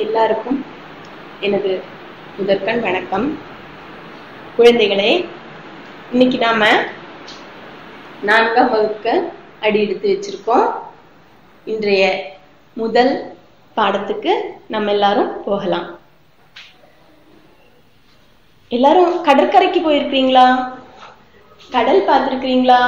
எல்லாருக்கும் எனது முதற்கண் வணக்கம் குழந்தைகளே இன்னைக்கு நாம நான்காம் வகுப்புக்கு அடி எடுத்து வச்சிருக்கோம் இன்றைய முதல் பாடத்துக்கு நம்ம எல்லாரும் போகலாம் எல்லாரும் கடற்கரைக்கு போயிருக்கிறீங்களா கடல் பார்த்திருக்கிறீங்களா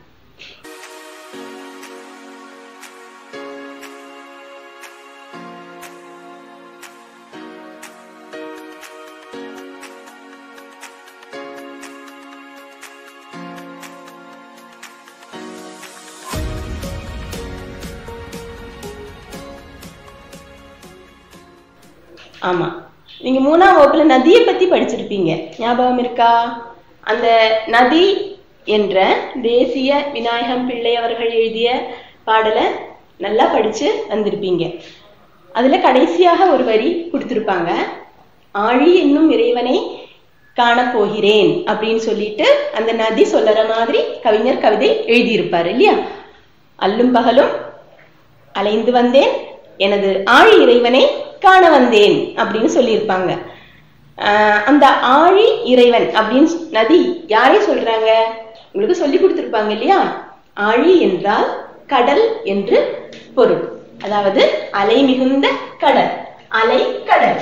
ஆமா நீங்க மூணாம் வகுப்புல நதியை பத்தி படிச்சிருப்பீங்க ஞாபகம் இருக்கா அந்த நதி என்ற தேசிய விநாயகம் பிள்ளை அவர்கள் எழுதிய பாடலை நல்லா படிச்சு வந்திருப்பீங்க அதுல கடைசியாக ஒரு வரி கொடுத்திருப்பாங்க ஆழி என்னும் இறைவனை காணப் போகிறேன் அப்படின்னு சொல்லிட்டு அந்த நதி சொல்லற மாதிரி கவிஞர் கவிதை எழுதியிருப்பாரு இல்லையா அல்லும் பகலும் அலைந்து வந்தேன் எனது ஆழி இறைவனை காண வந்தேன் அப்படின்னு சொல்லியிருப்பாங்க ஆஹ் அந்த ஆழி இறைவன் அப்படின்னு நதி யாரை சொல்றாங்க உங்களுக்கு சொல்லி கொடுத்திருப்பாங்க இல்லையா ஆழி என்றால் கடல் என்று பொருள் அதாவது அலை மிகுந்த கடல் அலை கடல்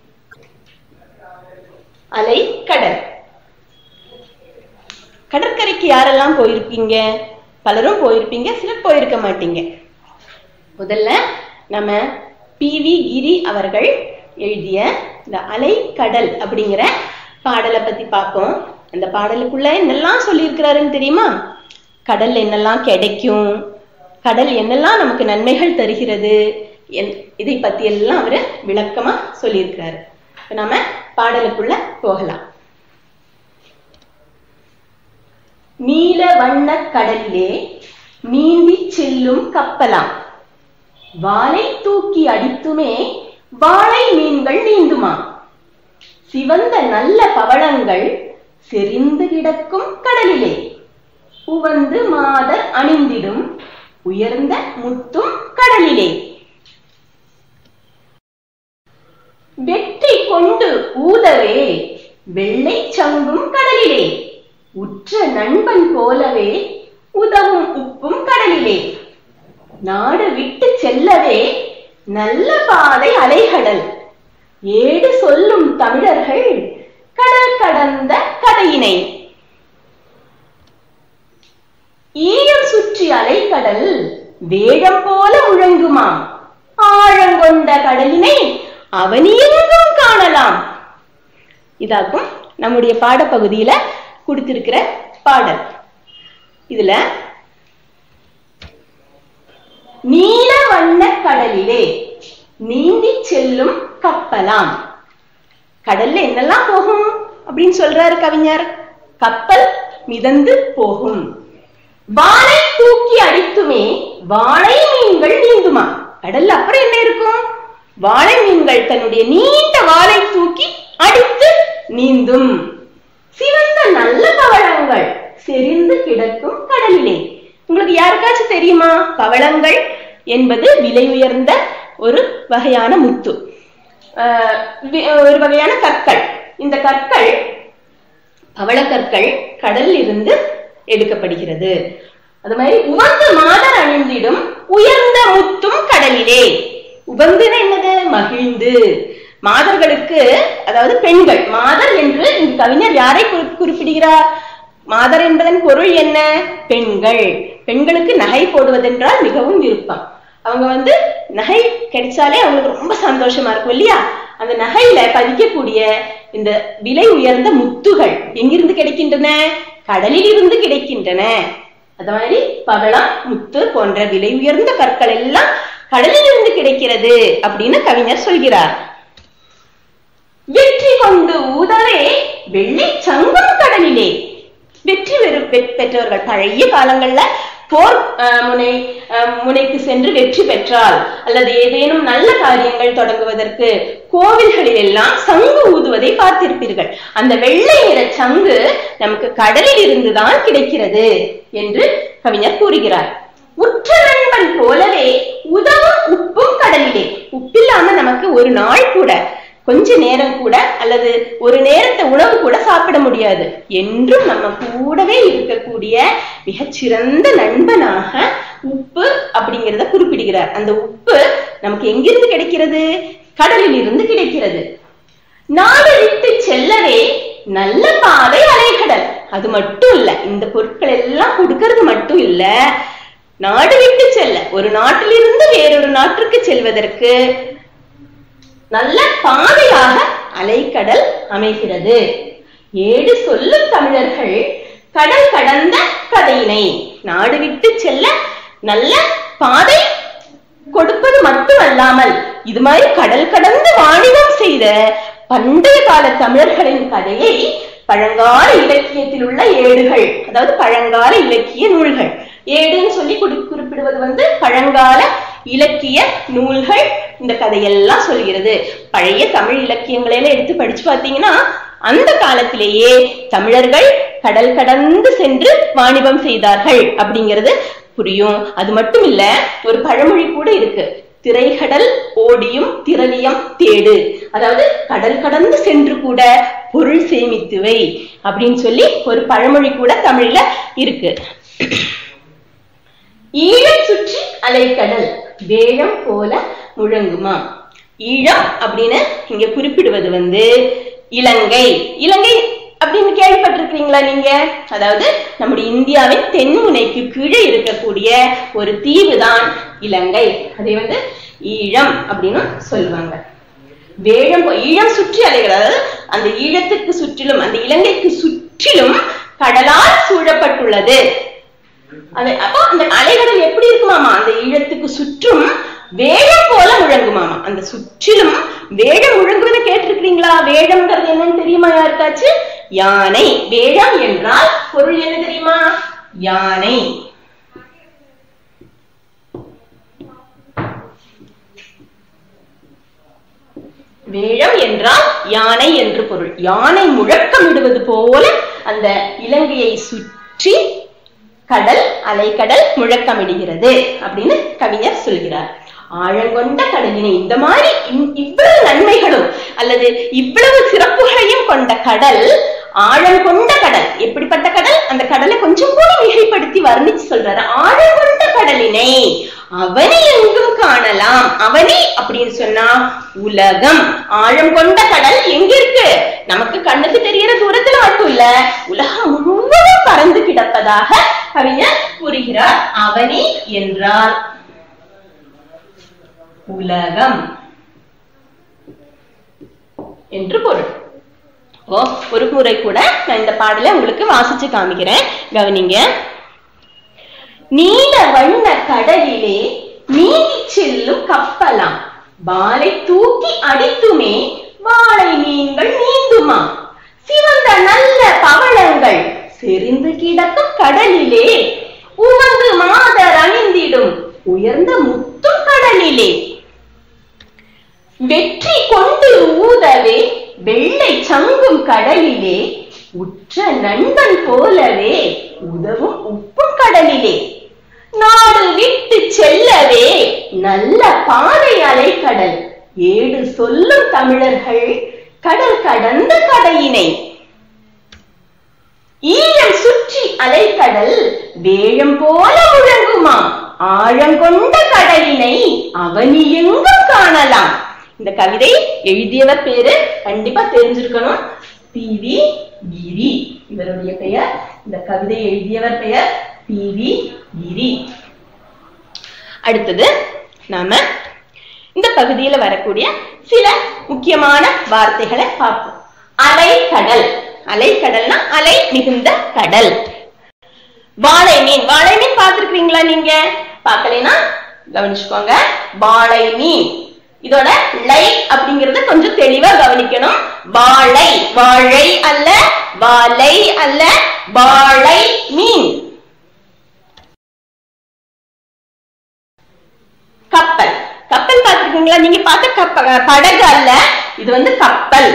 அலை கடல் கடற்கரைக்கு யாரெல்லாம் போயிருப்பீங்க பலரும் போயிருப்பீங்க சிலர் போயிருக்க மாட்டீங்க முதல்ல நம்ம பி வி கிரி அவர்கள் எழுதிய இந்த அலைக்கடல் அப்படிங்கிற பாடலை பத்தி பார்ப்போம் அந்த பாடலுக்குள்ள என்னெல்லாம் சொல்லியிருக்கிறாருன்னு தெரியுமா கடல் என்னெல்லாம் கிடைக்கும் கடல் என்னெல்லாம் நமக்கு நன்மைகள் தருகிறது என்- இதை பத்தி எல்லாம் அவரு விளக்கமா சொல்லியிருக்கிறாரு இப்ப நாம பாடலுக்குள்ள போகலாம் நீல வண்ணக் கடலிலே நீந்தி செல்லும் கப்பலாம் வாளை தூக்கி அடித்துமே வாழை மீன்கள் நீந்துமா சிவந்த நல்ல பவளங்கள் செறிந்து கிடக்கும் கடலிலே உவந்து மாதர் அணிந்திடும் உயர்ந்த முத்தும் கடலிலே வெற்றி கொண்டு ஊதவே வெள்ளை சங்கும் கடலிலே உற்ற நண்பன் போலவே உதவும் உப்பும் கடலிலே நாடு விட்டு செல்லவே நல்ல பாதை அலைகடல் ஏடு சொல்லும் தமிழர்கள் கடல் கடந்த கதையினை ஈயம் சுற்றி அலைக்கடல் வேடம் போல முழங்குமாம் ஆழங்கொண்ட கடலினை அவனியெங்கும் காணலாம் இதாக்கும் நம்முடைய பாடப்பகுதியில கொடுத்திருக்கிற பாடல் இதுல நீல வண்ண கடலிலே நீந்தி செல்லும் கப்பலாம் கடல்ல என்னெல்லாம் போகும் அப்படின்னு சொல்றாரு கவிஞர் கப்பல் மிதந்து போகும் வாளை தூக்கி அடித்துமே வாழை மீன்கள் நீந்துமா கடல்ல அப்புறம் என்ன இருக்கும் வாழை மீன்கள் தன்னுடைய நீண்ட வாளை தூக்கி அடித்து நீந்தும் சிவந்த நல்ல பவளங்கள் செறிந்து கிடக்கும் கடலிலே உங்களுக்கு யாருக்காச்சும் தெரியுமா பவளங்கள் என்பது விலை உயர்ந்த ஒரு வகையான முத்து ஆஹ் வி- ஒரு வகையான கற்கள் இந்த கற்கள் பவளக்கற்கள் கடலில் இருந்து எடுக்கப்படுகிறது அது மாதிரி உவந்து மாதர் அணிந்திடும் உயர்ந்த முத்தும் கடலிலே உவந்துனா என்னது மகிழ்ந்து மாதர்களுக்கு அதாவது பெண்கள் மாதர் என்று இந்த கவிஞர் யாரை குறி- குறிப்பிடுகிறார் மாதர் என்பதன் பொருள் என்ன பெண்கள் பெண்களுக்கு நகை போடுவதென்றால் மிகவும் விருப்பம் அவங்க வந்து நகை கிடைச்சாலே அவங்களுக்கு ரொம்ப சந்தோஷமா இருக்கும் இல்லையா அந்த நகையில பதிக்கக்கூடிய இந்த விலை உயர்ந்த முத்துகள் எங்கிருந்து கிடைக்கின்றன கடலில் இருந்து கிடைக்கின்றன அது மாதிரி பவளம் முத்து போன்ற விலை உயர்ந்த கற்கள் எல்லாம் கடலில் இருந்து கிடைக்கிறது அப்படின்னு கவிஞர் சொல்கிறார் வெற்றி கொண்டு ஊதவே வெள்ளை சங்கம் கடலிலே வெற்றி பெறு- பெற்- பெற்றவர்கள் பழைய காலங்கள்ல போர் அஹ், முனை அஹ், முனைக்கு சென்று வெற்றி பெற்றால் அல்லது ஏதேனும் நல்ல காரியங்கள் தொடங்குவதற்கு கோவில்களில் எல்லாம் சங்கு ஊதுவதை பார்த்திருப்பீர்கள் அந்த வெள்ளை நிற சங்கு நமக்கு கடலில் இருந்துதான் கிடைக்கிறது என்று கவிஞர் கூறுகிறார் உற்ற நண்பன் போலவே உதவும் உப்பும் கடலிலே உப்பில்லாம நமக்கு ஒரு நாள் கூட கொஞ்ச நேரம் கூட அல்லது ஒரு நேரத்தை உணவு கூட சாப்பிட முடியாது என்றும் நம்ம கூடவே இருக்கக்கூடிய மிகச்சிறந்த நண்பனாக உப்பு அப்படிங்கிறத குறிப்பிடுகிறார் அந்த உப்பு நமக்கு எங்கிருந்து கிடைக்கிறது கடலில் இருந்து கிடைக்கிறது நாடு விட்டு செல்லவே நல்ல பாதை அலைகடல் அது மட்டும் இல்ல இந்த பொருட்கள் எல்லாம் கொடுக்கறது மட்டும் இல்ல நாடு விட்டு செல்ல ஒரு நாட்டிலிருந்து வேறொரு நாட்டிற்கு செல்வதற்கு நல்ல பாதையாக அலைக்கடல் அமைகிறது ஏடு சொல்லும் தமிழர்கள் கடல் கடந்த கதையினை நாடு விட்டு செல்ல நல்ல பாதை கொடுப்பது மட்டுமல்லாமல் இது மாதிரி கடல் கடந்து வாணிபம் செய்த பண்டைய கால தமிழர்களின் கதையை பழங்கால இலக்கியத்தில் உள்ள ஏடுகள் அதாவது பழங்கால இலக்கிய நூல்கள் ஏடுன்னு சொல்லி குறி- குறிப்பிடுவது வந்து பழங்கால இலக்கிய நூல்கள் இந்த கதையெல்லாம் சொல்கிறது பழைய தமிழ் இலக்கியங்களை எல்லாம் எடுத்து படிச்சு பார்த்தீங்கன்னா அந்த காலத்திலேயே தமிழர்கள் கடல் கடந்து சென்று வாணிபம் செய்தார்கள் அப்படிங்கிறது புரியும் அது மட்டும் இல்ல ஒரு பழமொழி கூட இருக்கு திரைகடல் ஓடியும் திரவியம் தேடு அதாவது கடல் கடந்து சென்று கூட பொருள் சேமித்து வை அப்படின்னு சொல்லி ஒரு பழமொழி கூட தமிழ்ல இருக்கு ஈழம் சுற்றி அலைக்கடல் வேழம் போல முழங்குமா ஈழம் அப்படின்னு இங்க குறிப்பிடுவது வந்து இலங்கை இலங்கை அப்படின்னு கேள்விப்பட்டிருக்கீங்களா நீங்க அதாவது நம்முடைய இந்தியாவின் தென்முனைக்கு கீழே இருக்கக்கூடிய ஒரு தீவு தான் இலங்கை அதை வந்து ஈழம் அப்படின்னு சொல்லுவாங்க வேழம் போ- ஈழம் சுற்றி அலைகள் அதாவது அந்த ஈழத்துக்கு சுற்றிலும் அந்த இலங்கைக்கு சுற்றிலும் கடலால் சூழப்பட்டுள்ளது அது அப்போ அந்த அலைகடல் எப்படி இருக்குமாமா அந்த ஈழத்துக்கு சுற்றும் வேழம் போல முழங்குமாமா அந்த சுற்றிலும் வேழம் முழங்குவதை கேட்டிருக்கிறீங்களா வேழம்ங்கிறது என்னன்னு தெரியுமா யாருக்காச்சு யானை வேழம் என்றால் பொருள் என்ன தெரியுமா யானை வேழம் என்றால் யானை என்று பொருள் யானை முழக்கமிடுவது போல அந்த இலங்கையை சுற்றி கடல் அலைக்கடல் முழக்கமிடுகிறது அப்படின்னு கவிஞர் சொல்கிறார் ஆழங்கொண்ட கடலினை இந்த மாதிரி இந்- இவ்வளவு நன்மைகளும் அல்லது இவ்வளவு சிறப்புகளையும் கொண்ட கடல் ஆழம் கொண்ட கடல் எப்படிப்பட்ட கடல் அந்த கடலை கொஞ்சம் கூட மிகைப்படுத்தி வர்ணிச்சு சொல்றாரு ஆழம் கொண்ட கடலினை அவனி எங்கும் காணலாம் அவனி அப்படின்னு சொன்னா உலகம் ஆழம் கொண்ட கடல் எங்க இருக்கு நமக்கு கண்ணுக்கு தெரிகிற தூரத்துல மட்டும் இல்ல உலகம் முழுவதும் பறந்து கிடப்பதாக கவிஞர் கூறுகிறார் அவனி என்றால் உலகம் என்று பொருள் ஓ ஒரு முறை கூட நான் இந்த பாடலை உங்களுக்கு வாசிச்சு காமிக்கிறேன் கவனிங்க நீல வண்ண கடலிலே நீந்தி செல்லும் கப்பலாம் வாளை தூக்கி அடித்துமே வாழை மீன்கள் நீந்துமா சிவந்த நல்ல பவளங்கள் செறிந்து கிடக்கும் கடலிலே உமந்து மாதர் அணிந்திடும் உயர்ந்த முத்தும் கடலிலே வெற்றி கொண்டு ஊதவே வெள்ளை சங்கும் கடலிலே உற்ற நண்பன் போலவே உதவும் உப்பும் கடலிலே நாடு விட்டு செல்லவே நல்ல பாதை அலைக்கடல் ஏடு சொல்லும் தமிழர்கள் கடல் கடந்த கடையினை ஈழம் சுற்றி அலைக்கடல் வேழம் போல முழங்குமாம் ஆழங்கொண்ட கடலினை அவனி எங்கும் காணலாம் இந்த கவிதை எழுதியவர் பேரு கண்டிப்பா தெரிஞ்சிருக்கணும் பி வி கிரி இவருடைய பெயர் இந்த கவிதை எழுதியவர் பெயர் பி வி கிரி அடுத்தது நாம இந்த பகுதியில வரக்கூடிய சில முக்கியமான வார்த்தைகளை பார்ப்போம் அலைக்கடல் அலைக்கடல்னா அலை மிகுந்த கடல் வாழை மீன் வாழை மீன் பார்த்திருக்கீங்களா நீங்க பார்க்கலைன்னா கவனிச்சுக்கோங்க வாழை மீன் இதோட லை அப்படிங்கறத கொஞ்சம் தெளிவா கவனிக்கணும் வாழை வாழை அல்ல வாழை அல்ல வாழை மீன் கப்பல் கப்பல் பார்த்திருக்கீங்களா நீங்க பார்த்த கப்ப படகு அல்ல இது வந்து கப்பல்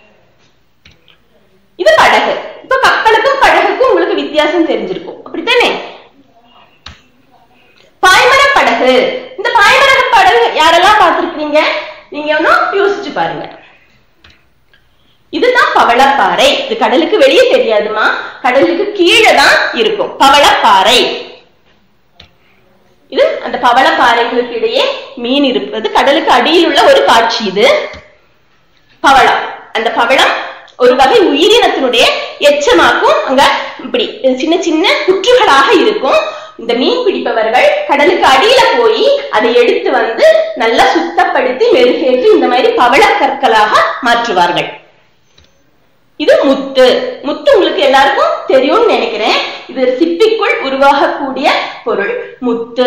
இது படகு இப்ப கப்பலுக்கும் படகுக்கும் உங்களுக்கு வித்தியாசம் தெரிஞ்சிருக்கும் அப்படித்தானே பாய்மரப் படகு இந்த பாய்மரப் படகு யாரெல்லாம் பார்த்திருக்கீங்க நீங்க ஒன்னும் யோசிச்சு பாருங்க இதுதான் பவளப்பாறை இது கடலுக்கு வெளியே தெரியாதுமா கடலுக்கு கீழே தான் இருக்கும் பவளப்பாறை இது அந்த பவளப்பாறைகளுக்கு இடையே மீன் இருப்பது கடலுக்கு அடியில் உள்ள ஒரு காட்சி இது பவளம் அந்த பவளம் ஒரு வகை உயிரினத்தினுடைய எச்சமாக்கும் அங்க இப்படி சின்ன சின்ன புற்றுகளாக இருக்கும் இந்த மீன் பிடிப்பவர்கள் கடலுக்கு அடியில போய் அதை எடுத்து வந்து நல்லா சுத்தப்படுத்தி மெருகேற்றி இந்த மாதிரி பவள கற்களாக மாற்றுவார்கள் இது முத்து முத்து உங்களுக்கு எல்லாருக்கும் தெரியும்னு நினைக்கிறேன் இது சிப்பிக்குள் உருவாகக்கூடிய பொருள் முத்து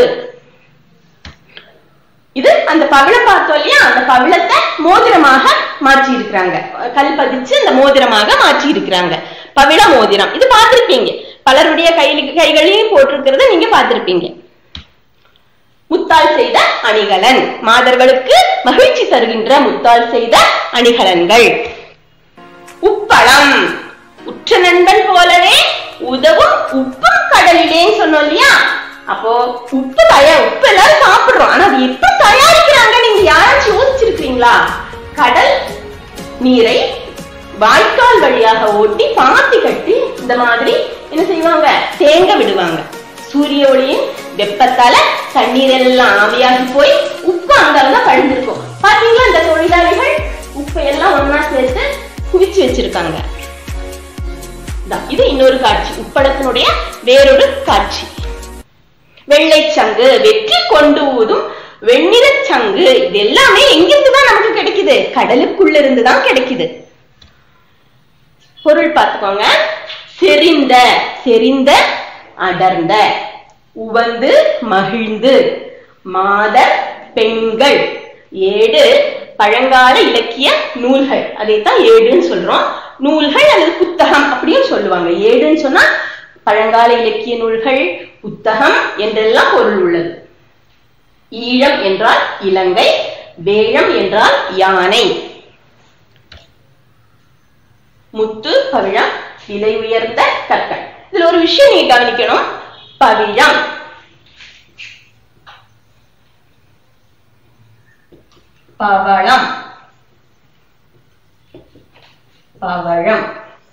இது அந்த பவளம் பார்த்தோம் இல்லையா அந்த பவளத்தை மோதிரமாக மாற்றி இருக்கிறாங்க கல் பதிச்சு அந்த மோதிரமாக மாற்றி இருக்கிறாங்க பவிழ மோதிரம் இது பார்த்திருப்பீங்க பலருடைய கையில் கைகளையும் போட்டிருக்கிறத நீங்க பார்த்திருப்பீங்க முத்தால் செய்த அணிகலன் மாதர்களுக்கு மகிழ்ச்சி தருகின்ற முத்தால் செய்த அணிகலன்கள் உப்பளம் உற்ற நண்பன் போலவே உதவும் உப்பும் கடலிலேன்னு சொன்னோம் இல்லையா அப்போ உப்பு தயா உப்பு எல்லாரும் சாப்பிடுறோம் ஆனா அது எப்ப தயாரிக்கிறாங்க நீங்க யாராச்சும் யோசிச்சிருக்கீங்களா கடல் நீரை வாய்க்கால் வழியாக ஓட்டி பாத்தி கட்டி இந்த மாதிரி என்ன செய்வாங்க தேங்க விடுவாங்க சூரிய ஒளியின் வெப்பத்தால தண்ணீர் எல்லாம் ஆவியாகி போய் உப்பு அங்கங்க பழுந்திருக்கும் பாத்தீங்களா இந்த தொழிலாளிகள் உப்பை எல்லாம் ஒன்னா சேர்த்து குவிச்சு வச்சிருக்காங்க இதான், இது இன்னொரு காட்சி உப்பளத்தினுடைய வேறொரு காட்சி வெள்ளை சங்கு வெற்றி கொண்டு ஊதும் வெண்ணிற சங்கு இது எல்லாமே எங்கிருந்து தான் நமக்கு கிடைக்குது கடலுக்குள்ள இருந்து தான் கிடைக்குது பொருள் பார்த்துக்கோங்க செறிந்த செறிந்த அடர்ந்த உவந்து மகிழ்ந்து மாதர் பெண்கள் ஏடு பழங்கால இலக்கிய நூல்கள் அதைத்தான் ஏடுன்னு சொல்றோம் நூல்கள் அல்லது புத்தகம் அப்படின்னு சொல்லுவாங்க ஏடுன்னு சொன்னா பழங்கால இலக்கிய நூல்கள் புத்தகம் என்றெல்லாம் பொருள் உள்ளது ஈழம் என்றால் இலங்கை வேழம் என்றால் யானை முத்து பவிழம் விலை உயர்ந்த கற்கள் இதுல ஒரு விஷயம் நீங்க கவனிக்கணும் பவிழம் பவளம் பவழம்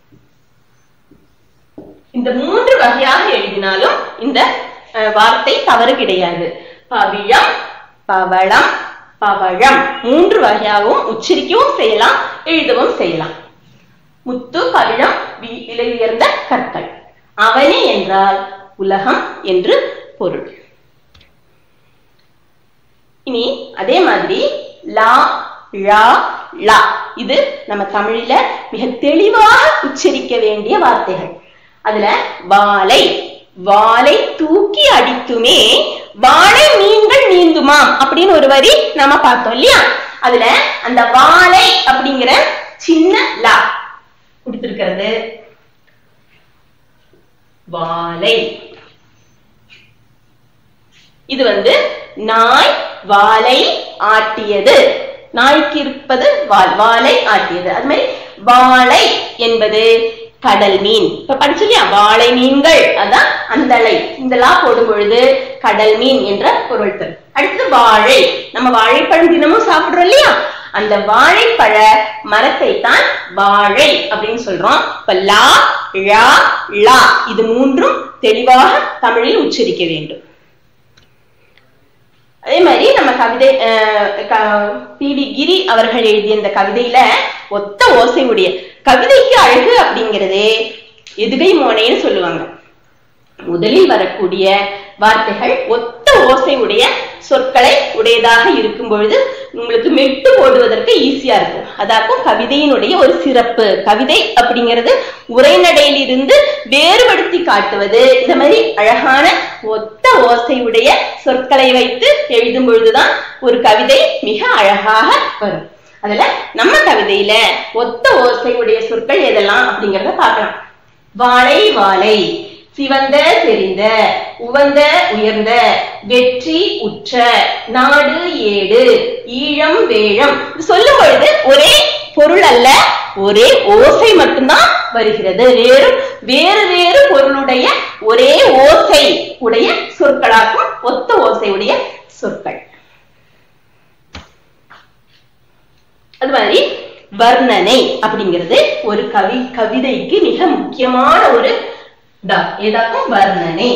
இந்த மூன்று வகையாக எழுதினாலும் இந்த அஹ், வார்த்தை தவறு கிடையாது பவிழம் பவளம் பவழம் மூன்று வகையாகவும் உச்சரிக்கவும் செய்யலாம் எழுதவும் செய்யலாம் முத்து பவிழம் வி- விலை உயர்ந்த கற்கள் அவனே என்றால் உலகம் என்று பொருள் இனி அதே மாதிரி லா ழா லா இது நம்ம தமிழில மிக தெளிவாக உச்சரிக்க வேண்டிய வார்த்தைகள் அதுல வாளை வாளை தூக்கி அடித்துமே வாழை மீன்கள் நீந்துமாம் அப்படின்னு ஒரு வரி நாம பார்த்தோம் இல்லையா அதுல அந்த வாளை அப்படிங்கிற சின்ன லா கொடுத்திருக்கிறது வாளை இது வந்து நாய் வாளை ஆட்டியது நாய்க்கு இருப்பது வால் வாளை ஆட்டியது அது மாதிரி வாழை என்பது கடல் மீன் இப்ப படிச்சு இல்லையா வாழை மீன்கள் அதான் அந்தளை இந்த லா போடும் பொழுது கடல் மீன் என்ற பொருள் தரும் அடுத்து வாழை நம்ம வாழைப்பழம் தினமும் சாப்பிடுறோம் இல்லையா அந்த வாழைப்பழ மரத்தை தான் வாழை அப்படின்னு சொல்றோம் இப்ப லா ழா லா இது மூன்றும் தெளிவாக தமிழில் உச்சரிக்க வேண்டும் அதே மாதிரி நம்ம கவிதை பி வி கிரி அவர்கள் எழுதிய இந்த கவிதையில ஒத்த ஓசை உடைய கவிதைக்கு அழகு அப்படிங்கிறதே எதுகை மோனைன்னு சொல்லுவாங்க முதலில் வரக்கூடிய வார்த்தைகள் ஒத்த ஓசை உடைய சொற்களை உடையதாக இருக்கும் பொழுது உங்களுக்கு மெட்டு போடுவதற்கு ஈஸியா இருக்கும் அதாக்கும் கவிதையினுடைய ஒரு சிறப்பு கவிதை அப்படிங்கிறது உரைநடையில் இருந்து வேறுபடுத்தி காட்டுவது இந்த மாதிரி அழகான ஒத்த ஓசை உடைய சொற்களை வைத்து எழுதும் பொழுதுதான் ஒரு கவிதை மிக அழகாக வரும் அதுல நம்ம கவிதையில ஒத்த ஓசை உடைய சொற்கள் எதெல்லாம் அப்படிங்கறத பார்க்கலாம் வாழை வாழை சிவந்த தெரிந்த உவந்த உயர்ந்த வெற்றி உற்ற நாடு ஏடு ஈழம் வேழம் இது சொல்லும் பொழுது ஒரே பொருள் அல்ல ஒரே ஓசை மட்டும்தான் வருகிறது வேறு வேறு வேறு பொருளுடைய ஒரே ஓசை உடைய சொற்களாகும் ஒத்த ஓசை உடைய சொற்கள் அது மாதிரி வர்ணனை அப்படிங்கிறது ஒரு கவி கவிதைக்கு மிக முக்கியமான ஒரு இதா ஏதாக்கும் வர்ணனை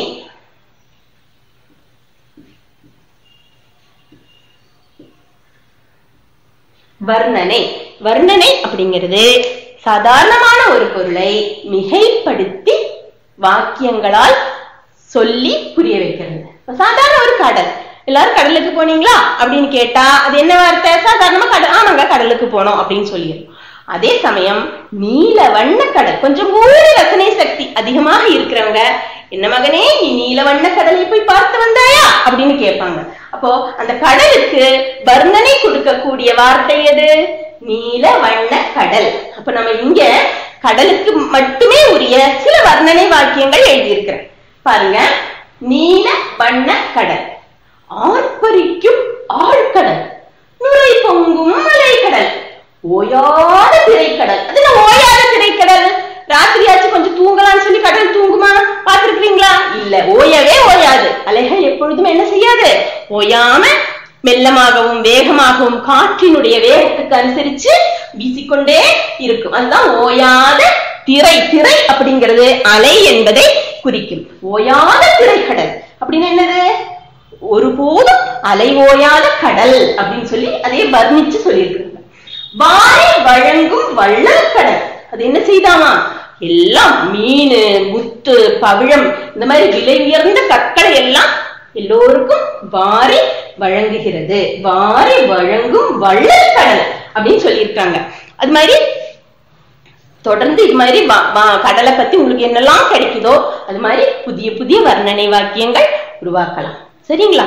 வர்ணனை வர்ணனை அப்படிங்கிறது சாதாரணமான ஒரு பொருளை மிகைப்படுத்தி வாக்கியங்களால் சொல்லி புரிய வைக்கிறது இப்ப சாதாரண ஒரு கடல் எல்லாரும் கடலுக்கு போனீங்களா அப்படின்னு கேட்டா அது என்ன வார்த்தை சாதாரணமா கடல் ஆமாங்க கடலுக்கு போனோம் அப்படின்னு சொல்லிடும் அதே சமயம் நீல வண்ண கடல் கொஞ்சம் கூட ரசனை சக்தி அதிகமாக இருக்கிறவங்க என்ன மகனே நீ நீல வண்ண கடலை போய் பார்த்து வந்தாயா அப்படின்னு கேட்பாங்க அப்போ அந்த கடலுக்கு வர்ணனை கொடுக்கக்கூடிய வார்த்தை எது நீல வண்ண கடல் அப்ப நம்ம இங்க கடலுக்கு மட்டுமே உரிய சில வர்ணனை வாக்கியங்கள் எழுதியிருக்கிறேன் பாருங்க நீல வண்ண கடல் ஆர்ப்பரிக்கும் ஆழ்கடல் நுரை பொங்கும் மலைக்கடல் ஓயாத திரைக்கடல் அது என்ன ஓயாத திரைக்கடல் ராத்திரியாச்சும் கொஞ்சம் தூங்கலாம்னு சொல்லி கடல் தூங்குமா பார்த்திருக்கீங்களா இல்ல ஓயவே ஓயாது அலைகள் எப்பொழுதும் என்ன செய்யாது ஓயாம மெல்லமாகவும் வேகமாகவும் காற்றினுடைய வேகத்துக்கு அனுசரிச்சு வீசிக்கொண்டே இருக்கும் அதுதான் ஓயாத திரை திரை அப்படிங்கிறது அலை என்பதை குறிக்கும் ஓயாத திரைக்கடல் அப்படின்னு என்னது ஒருபோதும் அலை ஓயாத கடல் அப்படின்னு சொல்லி அதை வர்ணிச்சு சொல்லியிருக்கிறாங்க வாரி வழங்கும் வள்ளல் கடல் அது என்ன செய்தாமா எல்லாம் மீன் முத்து பவிழம் இந்த மாதிரி விலை உயர்ந்த கற்களை எல்லாம் எல்லோருக்கும் வாரி வழங்குகிறது வாரி வழங்கும் வள்ளல் கடல் அப்படின்னு சொல்லியிருக்காங்க அது மாதிரி தொடர்ந்து இது மாதிரி வா- வா- கடலை பத்தி உங்களுக்கு என்னெல்லாம் கிடைக்குதோ அது மாதிரி புதிய புதிய வர்ணனை வாக்கியங்கள் உருவாக்கலாம் சரிங்களா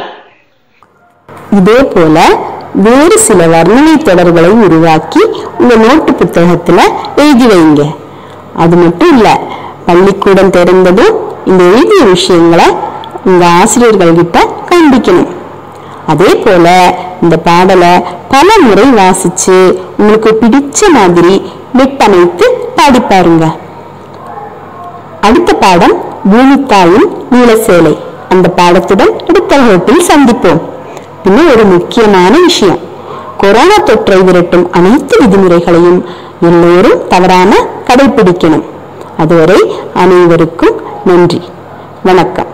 இதே போல வேறு சில வர்ணனை தொடர்களை உருவாக்கி உங்க நோட்டு புத்தகத்துல எழுதி வைங்க அது மட்டும் இல்ல பள்ளிக்கூடம் திறந்ததும் இந்த எழுதிய விஷயங்களை உங்க ஆசிரியர்கள் கிட்ட காண்பிக்கணும் அதே போல இந்த பாடலை பல முறை வாசிச்சு உங்களுக்கு பிடிச்ச மாதிரி மெட்டமைத்து பாடி பாருங்க அடுத்த பாடம் பூமித்தாயின் நீலசேலை அந்த பாடத்துடன் அடுத்த வகுப்பில் சந்திப்போம் இன்னும் ஒரு முக்கியமான விஷயம் கொரோனா தொற்றை விரட்டும் அனைத்து விதிமுறைகளையும் எல்லோரும் தவறாம கடைபிடிக்கணும் அதுவரை அனைவருக்கும் நன்றி வணக்கம்